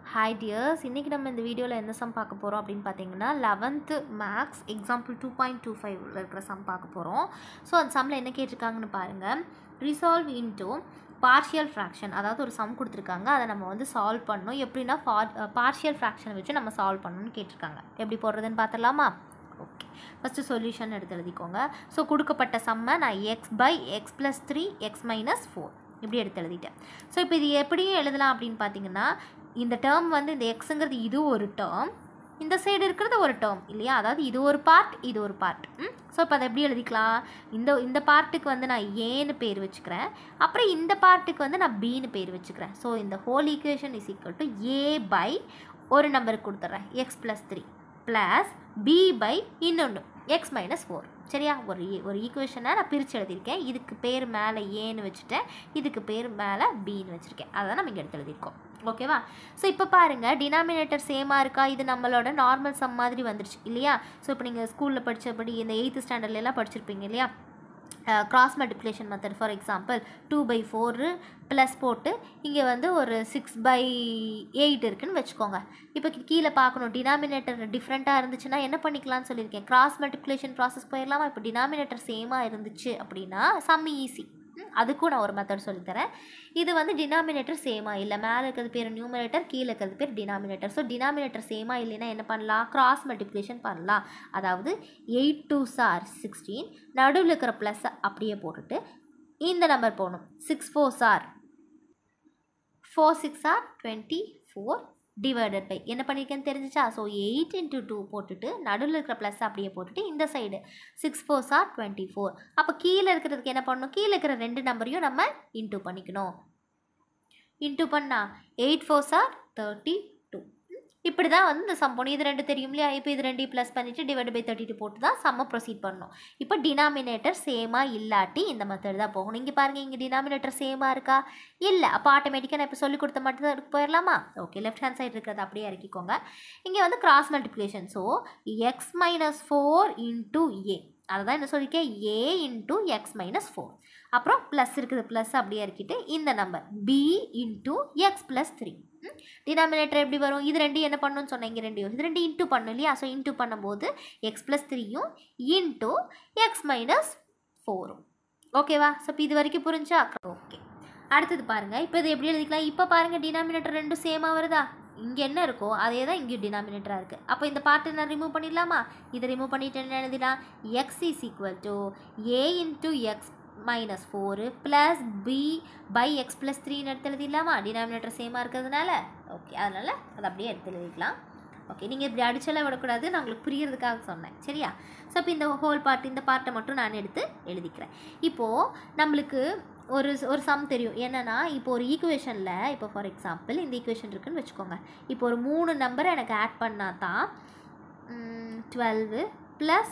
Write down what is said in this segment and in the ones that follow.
Hi tears இன்றைக்கி நம்ம இந்த வீடியோவில் என்ன சம் பார்க்க போகிறோம் அப்படின்னு பார்த்தீங்கன்னா eleventh maths example two point two ஃபைவ்ல இருக்கிற சம் பார்க்க போகிறோம் ஸோ அந்த சம்மில் என்ன கேட்டிருக்காங்கன்னு பாருங்கள் ரிசால்வ் இன்டூ பார்ஷியல் ஃப்ராக்ஷன் அதாவது ஒரு சம் கொடுத்துருக்காங்க அதை நம்ம வந்து சால்வ் பண்ணணும் எப்படின்னா ஃபார் பார்ஷியல் ஃப்ராக்ஷனை வச்சு நம்ம சால்வ் பண்ணணும்னு கேட்டிருக்காங்க எப்படி போடுறதுன்னு பார்த்துடலாமா ஓகே ஃபஸ்ட்டு சொல்யூஷன் எடுத்து எழுதிக்கோங்க ஸோ கொடுக்கப்பட்ட சம்மை நான் X by X plus three X minus four இப்படி எடுத்து எழுதிட்டேன் ஸோ இப்போ இது எப்படியும் எழுதலாம் அப்படின்னு பார்த்தீங்கன்னா இந்த டேர்ம் வந்து இந்த எக்ஸுங்கிறது இது ஒரு டேர்ம் இந்த சைடு இருக்கிறது ஒரு டேர்ம் இல்லையா அதாவது இது ஒரு பார்ட் இது ஒரு பார்ட் ஸோ இப்போ அதை எப்படி எழுதிக்கலாம் இந்த இந்த பார்ட்டுக்கு வந்து நான் ஏன்னு பேர் வச்சுக்கிறேன் அப்புறம் இந்த பார்ட்டுக்கு வந்து நான் பின்னு பேர் வச்சுக்கிறேன் ஸோ இந்த whole equation is equal to A by ஒரு நம்பருக்கு கொடுத்துட்றேன் X plus three plus B by இன்னொன்று எக்ஸ் மைனஸ் ஃபோர் சரியா ஒரு ஈ- ஒரு ஈக்குவேஷனை நான் பிரித்து எழுதியிருக்கேன் இதுக்கு பேர் மேலே ஏன்னு வச்சுட்டேன் இதுக்கு பேர் மேலே பின்னு வச்சுருக்கேன் அதை நம்ம இங்கே எடுத்து எழுதியிருக்கோம் ஓகேவா ஸோ இப்போ பாருங்கள் டினாமினேட்டர் சேமாக இருக்கா இது நம்மளோட நார்மல் சம் மாதிரி வந்துருச்சு இல்லையா ஸோ இப்போ நீங்கள் ஸ்கூலில் படித்தபடி இந்த எயித்து ஸ்டாண்டர்ட்லாம் படிச்சிருப்பீங்க இல்லையா cross multiplication method for example two by four plus போட்டு இங்கே வந்து ஒரு சிக்ஸ் பை எயிட் இருக்குன்னு வச்சுக்கோங்க இப்போ கீழே பார்க்கணும் டினாமினேட்டர் டிஃப்ரெண்ட்டாக இருந்துச்சுன்னா என்ன பண்ணிக்கலாம்னு சொல்லியிருக்கேன் கிராஸ் மல்டிப்ளிகேஷன் ப்ராசஸ் போயிடலாமா இப்போ டினாமினேட்டர் சேமாக இருந்துச்சு அப்படின்னா சம் ஈஸி அதுக்கும் நான் ஒரு மெத்தட் சொல்லித்தரேன் இது வந்து டினாமினேட்டர் சேமாக இல்லை மேலே இருக்கிறது பேர் நியூமரேட்டர் கீழே இருக்கிறது பேர் டினாமினேட்டர் ஸோ டினாமினேட்டர் சேமாக இல்லைன்னா என்ன பண்ணலாம் கிராஸ் மல்டிப்ளிகேஷன் பண்ணலாம் அதாவது எயிட் டூ சார் சிக்ஸ்டீன் நடுவில் இருக்கிற ப்ளஸ்ஸை அப்படியே போட்டுட்டு இந்த நம்பர் போகணும் சிக்ஸ் ஃபோர் சார் four six are twenty four divided by என்ன பண்ணியிருக்கேன்னு தெரிஞ்சிச்சா ஸோ எயிட் இன்ட்டு டூ போட்டுட்டு நடுவில் இருக்கிற ப்ளஸ் அப்படியே போட்டுட்டு இந்த சைடு சிக்ஸ் ஃபோர் சார் டுவெண்ட்டி ஃபோர் அப்போ கீழே இருக்கிறதுக்கு என்ன பண்ணணும் கீழே இருக்கிற ரெண்டு நம்பரையும் நம்ம இன்ட்டு பண்ணிக்கணும் இன்ட்டு பண்ணா எயிட் ஃபோர் சார் தேர்ட்டி டூ இப்படி தான் வந்து இந்த சம் போகணும் இது ரெண்டு தெரியும் இல்லையா இப்போ இது ரெண்டையும் ப்ளஸ் பண்ணிவிட்டு டிவைட் பை தேர்ட்டி டூ போட்டு தான் சம்மை ப்ரொசீட் பண்ணணும் இப்போ டினாமினேட்டர் சேமாக இல்லாட்டி இந்த மெத்தட் தான் போகணும் இங்கே பாருங்கள் இங்கே டினாமினேட்டர் சேமாக இருக்கா இல்லை அப்போ ஆட்டோமேட்டிக்காக நான் இப்போ சொல்லி கொடுத்த மட்டும் தான் இருக்கு போயிடலாமா ஓகே லெஃப்ட் ஹேண்ட் சைடு இருக்கிறத அப்படியே இறக்கிக்கோங்க இங்கே வந்து cross multiplication so X minus four into A அதை தான் என்ன சொல்லியிருக்கேன் A into X minus four அப்புறம் ப்ளஸ் இருக்குது ப்ளஸ் அப்படியே இறக்கிட்டு இந்த number B into X plus three denominator எப்படி வரும் இது ரெண்டு என்ன பண்ணணும்னு சொன்னேன் இங்கே ரெண்டையும் இது ரெண்டு இன்ட்டு பண்ணும் இல்லையா ஸோ இன்ட்டு பண்ணும்போது எக்ஸ் ப்ளஸ் த்ரீயும் இன்ட்டு எக்ஸ் மைனஸ் ஃபோரும் ஓகேவா ஸோ இப்போ இது வரைக்கும் புரிஞ்சா ஓகே அடுத்தது பாருங்கள் இப்போ இது எப்படி எழுதிக்கலாம் இப்போ பாருங்கள் டினாமினேட்டர் ரெண்டும் சேமாக வருதா இங்கே என்ன இருக்கோ அதே தான் இங்கேயும் டினாமினேட்டராக இருக்குது அப்போ இந்த பார்ட்டை நான் ரிமூவ் பண்ணிடலாமா இதை ரிமூவ் பண்ணிட்டு என்ன எழுதிடலாம் X is equal to A into X minus four plus B by X plus த்ரீன்னு எடுத்து எழுதிடலாமா டினாமினேட்டர் சேமாக இருக்கிறதுனால ஓகே அதனால் அதை அப்படியே எடுத்து எழுதிக்கலாம் ஓகே நீங்கள் இப்படி அடிச்செல்லாம் விடக்கூடாது நான் உங்களுக்கு புரியறதுக்காக சொன்னேன் சரியா ஸோ இப்போ இந்த ஹோல் பார்ட் இந்த பார்ட்டை மட்டும் நான் எடுத்து எழுதிக்கிறேன் இப்போது நம்மளுக்கு ஒரு ஒரு சம் தெரியும் என்னென்னா இப்போ ஒரு ஈக்குவேஷனில் இப்போ ஃபார் எக்ஸாம்பிள் இந்த ஈக்குவேஷன் இருக்குன்னு வச்சுக்கோங்க இப்போ ஒரு மூணு நம்பரை எனக்கு ஆட் பண்ணால் தான் டுவெல்வு ப்ளஸ்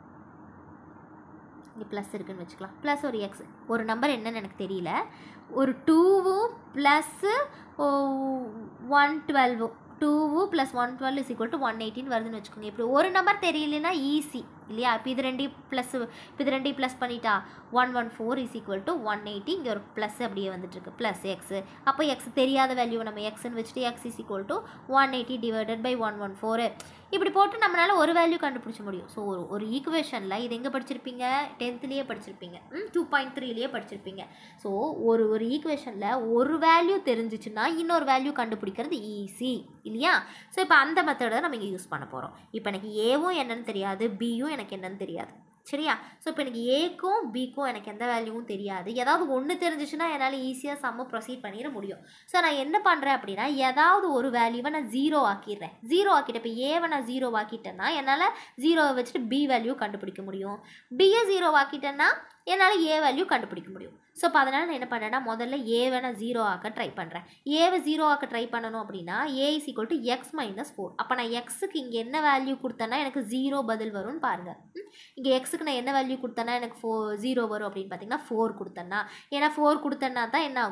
இங்கே ப்ளஸ் இருக்குன்னு வச்சுக்கலாம் ப்ளஸ் ஒரு எக்ஸ் ஒரு நம்பர் என்னன்னு எனக்கு தெரியல ஒரு டூவும் ப்ளஸ்ஸு ஒன் டுவெல்வும் two plus one twelve is equal to one எயிட்டின்னு வருதுன்னு வச்சுக்கோங்க இப்படி ஒரு நம்பர் தெரியலனா ஈஸி இல்லையா இப்போ இது ரெண்டையும் ப்ளஸ் இப்போ இது ரெண்டையும் ப்ளஸ் பண்ணிட்டா one one four is equal to one eighty இங்கே ஒரு ப்ளஸ் அப்படியே வந்துட்டுருக்கு ப்ளஸ் எக்ஸு அப்போ எக்ஸ் தெரியாத வேல்யூ நம்ம எக்ஸ்ன்னு வச்சுட்டு x is equal to one eighty divided by one one four இப்படி போட்டு நம்மளால ஒரு வேல்யூ கண்டுபிடிச்ச முடியும் ஸோ ஒரு ஒரு ஈக்குவேஷனில் இது எங்கே படிச்சிருப்பீங்க டென்த்லேயே படிச்சிருப்பீங்க டூ பாயிண்ட் த்ரீலேயே படிச்சிருப்பீங்க ஸோ ஒரு ஒரு ஈக்குவேஷனில் ஒரு வேல்யூ தெரிஞ்சிச்சுன்னா இன்னொரு வேல்யூ கண்டுபிடிக்கிறது ஈஸி இல்லையா ஸோ இப்போ அந்த மெத்தடை தான் நம்ம இங்கே யூஸ் பண்ண போகிறோம் இப்போ எனக்கு ஏவும் என்னன்னு தெரியாது பியும் எனக்கு என்னன்னு தெரியாது சரியா ஸோ இப்போ எனக்கு ஏக்கும் பிக்கும் எனக்கு எந்த வேல்யூவும் தெரியாது ஏதாவது ஒன்று தெரிஞ்சிச்சுன்னா என்னால் ஈஸியாக சம்ம ப்ரொசீட் பண்ணிட முடியும் ஸோ நான் என்ன பண்ணுறேன் அப்படின்னா ஏதாவது ஒரு வேல்யூவை நான் ஜீரோ ஆக்கிடுறேன் ஜீரோ ஆக்கிட்டேன் இப்போ ஏவை நான் ஜீரோ ஆக்கிட்டேன்னா என்னால் ஜீரோவை வச்சுட்டு பி வேல்யூ கண்டுபிடிக்க முடியும் பியை ஜீரோ ஆக்கிட்டேன்னா என்னால் ஏ வேல்யூ கண்டுபிடிக்க முடியும் ஸோ இப்போ அதனால் நான் என்ன பண்ணேன்னா முதல்ல ஏவை நான் ஜீரோ ஆக்க ட்ரை பண்ணுறேன் ஏவை ஜீரோ ஆக்க ட்ரை பண்ணணும் அப்படின்னா a is equal to x minus four அப்போ நான் எக்ஸுக்கு இங்கே என்ன வேல்யூ கொடுத்தேன்னா எனக்கு ஜீரோ பதில் வரும்னு பாருங்கள் இங்கே எக்ஸுக்கு நான் என்ன வேல்யூ கொடுத்தேன்னா எனக்கு ஃபோ ஜீரோ வரும் அப்படின்னு பார்த்தீங்கன்னா ஃபோர் கொடுத்தேன்னா ஏன்னா ஃபோர் கொடுத்தேன்னா தான் என்ன ஆகும்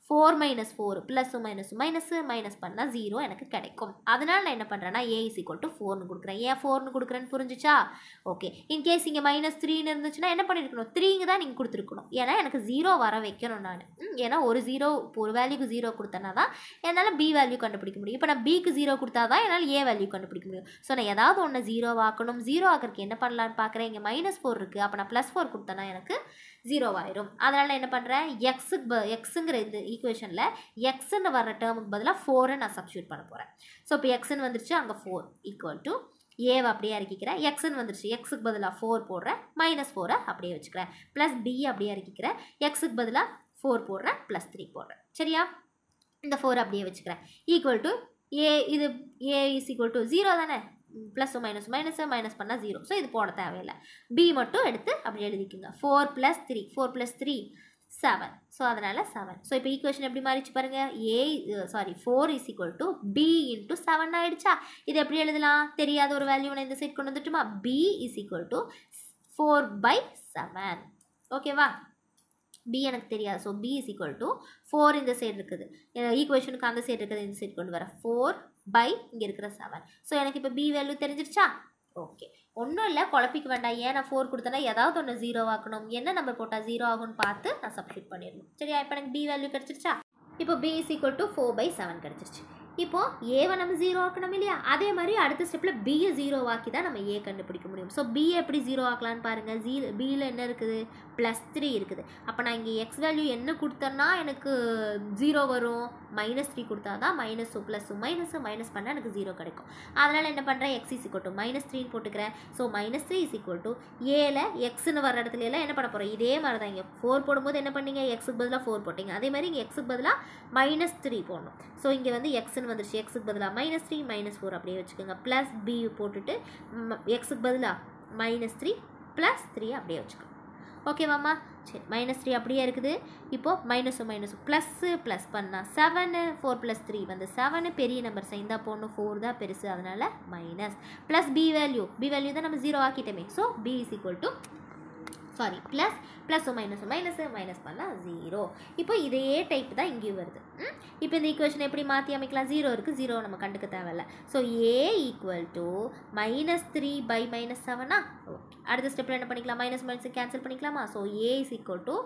four minus four plus minus minus minus பண்ணால் ஜீரோ எனக்கு கிடைக்கும் அதனால் நான் என்ன பண்ணுறேன்னா ஏ இஸ் ஈக்குவல் டு ஃபோர்னு கொடுக்குறேன் ஏன் ஃபோர்னு கொடுக்குறேன்னு புரிஞ்சுச்சா ஓகே இன்கேஸ் இங்கே மைனஸ் த்ரீன்னு இருந்துச்சுன்னா என்ன பண்ணியிருக்கணும் த்ரீங்க தான் நீங்கள் கொடுத்துருக்கணும் ஏன்னா எனக்கு ஜீரோ வர வைக்கணும் நான் ம், ஏன்னா ஒரு ஜீரோ ஒரு வேல்யூக்கு ஜீரோ கொடுத்தனா தான் என்னால் பி வேல்யூ கண்டுபிடிக்க முடியும் இப்போ நான் பிக்கு ஜீரோ கொடுத்தா தான் என்னால் ஏ வேல்யூ கண்டுபிடிக்க முடியும் ஸோ நான் ஏதாவது ஒன்று ஜீரோ ஆக்கணும் ஜீரோ ஆக்கிறதுக்கு என்ன பண்ணலான்னு பார்க்குறேன் இங்கே மைனஸ் ஃபோர் இருக்குது அப்போ நான் ப்ளஸ் ஃபோர் கொடுத்தேன்னா எனக்கு ஜீரோ ஆயிரும் அதனால் நான் என்ன பண்ணுறேன் எக்ஸுக்கு ப எக்ஸுங்கிற இந்த ஈக்குவேஷனில் எக்ஸ்ன்னு வர டேர்முக்கு பதிலாக ஃபோரை நான் சப்ஸ்டியூட் பண்ண போகிறேன் ஸோ இப்போ எக்ஸ்ன்னு வந்துருச்சு அங்கே ஃபோர் ஈக்குவல் டு ஏவை அப்படியே இறக்கிக்கிறேன் எக்ஸ்ன்னு வந்துருச்சு எக்ஸுக்கு பதிலாக ஃபோர் போடுறேன் மைனஸ் ஃபோரை அப்படியே வச்சுக்கிறேன் ப்ளஸ் பி அப்படியே இறக்கிக்கிறேன் எக்ஸுக்கு பதிலாக ஃபோர் போடுறேன் ப்ளஸ் த்ரீ போடுறேன் சரியா இந்த ஃபோர் அப்படியே வச்சுக்கிறேன் ஈக்குவல் டு ஏ இது a is equal to zero தானே ப்ளஸ் மைனஸ் மைனஸ் மைனஸ் பண்ணால் ஜீரோ ஸோ இது போட தேவையில்லை பி மட்டும் எடுத்து அப்படி எழுதிக்குங்க four plus three four plus three seven so அதனால் செவன் ஸோ இப்போ ஈக்குவேஷன் எப்படி மாறிச்சு பாருங்கள் a sorry four is equal to b into seven ஆயிடுச்சா இது எப்படி எழுதலாம் தெரியாத ஒரு வேல்யூ நான் இந்த சைட் கொண்டு வந்துட்டுமா b is equal to four by seven ஓகேவா பி எனக்கு தெரியாது so b is equal to four இந்த சைடு இருக்குது ஈக்குவேஷனுக்கு அந்த சைடு இருக்குது இந்த சைடு கொண்டு வரேன் ஃபோர் பை இங்கே இருக்கிற செவன் ஸோ எனக்கு இப்போ பி வேல்யூ தெரிஞ்சிருச்சா ஓகே ஒன்றும் இல்லை குழப்பிக்க வேண்டாம் ஏன் நான் ஃபோர் கொடுத்தேன்னா ஏதாவது ஒன்று ஜீரோ ஆக்கணும் என்ன நம்பர் போட்டால் ஜீரோ ஆகும்னு பார்த்து நான் சப்ஸ்டியூட் பண்ணிடணும் சரியா இப்போ எனக்கு பி வேல்யூ கிடச்சிருச்சா இப்போ b is equal to four by seven கிடச்சிருச்சு இப்போ ஏவை நம்ம ஜீரோ ஆக்கணும் இல்லையா அதே மாதிரி அடுத்த ஸ்டெப்பில் பியை ஜீரோ ஆக்கி தான் நம்ம ஏ கண்டுபிடிக்க முடியும் ஸோ பி எப்படி ஜீரோ ஆக்கலான்னு பாருங்கள் ஜீ பியில் என்ன இருக்குது ப்ளஸ் த்ரீ இருக்குது அப்போ நான் இங்கே எக்ஸ் வேல்யூ என்ன கொடுத்தேன்னா எனக்கு ஜீரோ வரும் மைனஸ் த்ரீ கொடுத்தா தான் மைனஸும் ப்ளஸ்ஸும் மைனஸும் மைனஸ் பண்ணால் எனக்கு ஜீரோ கிடைக்கும் அதனால் என்ன பண்ணுறேன் x is equal to minus த்ரீன்னு போட்டுக்கிறேன் so minus three is equal to ஏல எக்ஸ்னு வர இடத்துல எல்லாம் என்ன பண்ண போகிறோம் இதே மாதிரி தான் இங்கே ஃபோர் போடும்போது என்ன பண்ணீங்க எக்ஸுக்கு பதிலாக ஃபோர் போட்டீங்க அதே மாதிரி இங்கே எக்ஸுக்கு பதிலாக மைனஸ் த்ரீ போடணும் ஸோ இங்கே வந்து எக்ஸ்னு வந்துருச்சு எக்ஸுக்கு பதிலாக மைனஸ் த்ரீ மைனஸ் ஃபோர் அப்படியே வச்சுக்கோங்க ப்ளஸ் பி போட்டுட்டு எக்ஸுக்கு பதிலாக மைனஸ் த்ரீ ப்ளஸ் த்ரீ அப்படியே வச்சுக்கோங்க ஓகேவாம்மா சரி மைனஸ் த்ரீ அப்படியே இருக்குது இப்போது மைனஸும் மைனஸும் ப்ளஸ்ஸு ப்ளஸ் பண்ணால் செவனு ஃபோர் ப்ளஸ் த்ரீ வந்து செவனு பெரிய நம்பர் சைன் தான் போடணும் ஃபோர் தான் பெருசு அதனால் minus plus b value b value தான் நம்ம ஜீரோ ஆக்கிட்டோமே so b is equal to sorry plus ப்ளஸ்ஸும் மைனஸும் மைனஸு மைனஸ் பண்ணால் ஜீரோ இப்போ இதே டைப் தான் இங்கேயும் வருது ம்? இப்போ இந்த ஈக்குவேஷன் எப்படி மாற்றி அமைக்கலாம் ஜீரோ இருக்குது ஜீரோ நம்ம கண்டுக்க தேவையில்ல so a equal to minus three by minus செவனா ஓகே அடுத்த ஸ்டெப்பில் என்ன பண்ணிக்கலாம் மைனஸ் மைனஸ் கேன்சல் பண்ணிக்கலாமா so a is equal to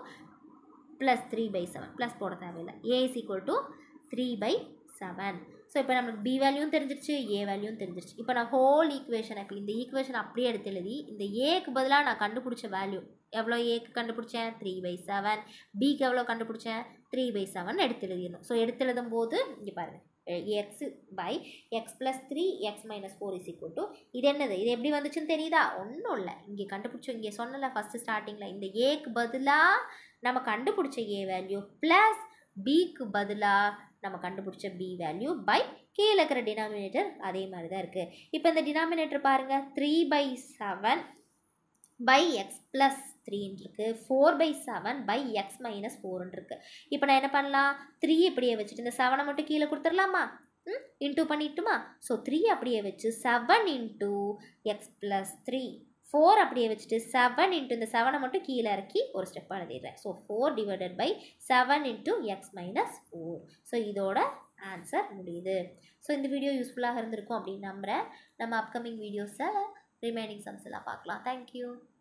plus three by seven plus போட தேவையில்லை a is equal to three by seven so இப்போ நமக்கு பி வேல்யூவும் தெரிஞ்சிருச்சு ஏ வேல்யூவும் தெரிஞ்சிருச்சு இப்போ நான் ஹோல் ஈக்குவேஷன் இப்போ இந்த ஈக்குவேஷன் அப்படியே எடுத்து எழுதி இந்த ஏக்கு பதிலாக நான் கண்டுபிடிச்ச வேல்யூ எவ்வளோ ஏக்கு கண்டுபிடிச்சேன் த்ரீ பை செவன் பிக்கு எவ்வளோ கண்டுபிடிச்சேன் த்ரீ பை செவன் எடுத்து எழுதிடணும் ஸோ எடுத்து எழுதும் போது இங்கே பாருங்கள் x by X plus three X minus four is equal to இது என்னது இது எப்படி வந்துச்சுன்னு தெரியுதா ஒன்றும் இல்லை இங்கே கண்டுபிடிச்சோம் இங்கே சொன்னல ஃபஸ்ட்டு ஸ்டார்டிங்கில் இந்த ஏக்கு பதிலாக நம்ம கண்டுபிடிச்ச ஏ வேல்யூ ப்ளஸ் பிக்கு பதிலாக நம்ம கண்டுபிடிச்ச பி வேல்யூ பை கீழே இருக்கிற டினாமினேட்டர் அதே மாதிரி தான் இருக்குது இப்போ இந்த டினாமினேட்டர் பாருங்கள் three by seven by X plus த்ரீன்னு இருக்குது four by seven by x minus ஃபோர்னு இருக்குது இப்போ நான் என்ன பண்ணலாம் த்ரீ இப்படியே வச்சுட்டு இந்த செவனை மட்டும் கீழே கொடுத்துடலாமா ம் இன்டூ பண்ணிட்டுமா ஸோ த்ரீ அப்படியே வச்சு seven into x plus three four அப்படியே வச்சுட்டு செவன் இன்ட்டு இந்த செவனை மட்டும் கீழே இறக்கி ஒரு ஸ்டெப் எழுதிடுறேன் so four divided by seven into X minus four so இதோட ஆன்சர் முடியுது ஸோ இந்த வீடியோ யூஸ்ஃபுல்லாக இருந்திருக்கும் அப்படின்னு நம்புகிறேன் நம்ம அப்கமிங் வீடியோஸை ரிமைனிங் சம்ஸ் எல்லாம் பார்க்கலாம் தேங்க்யூ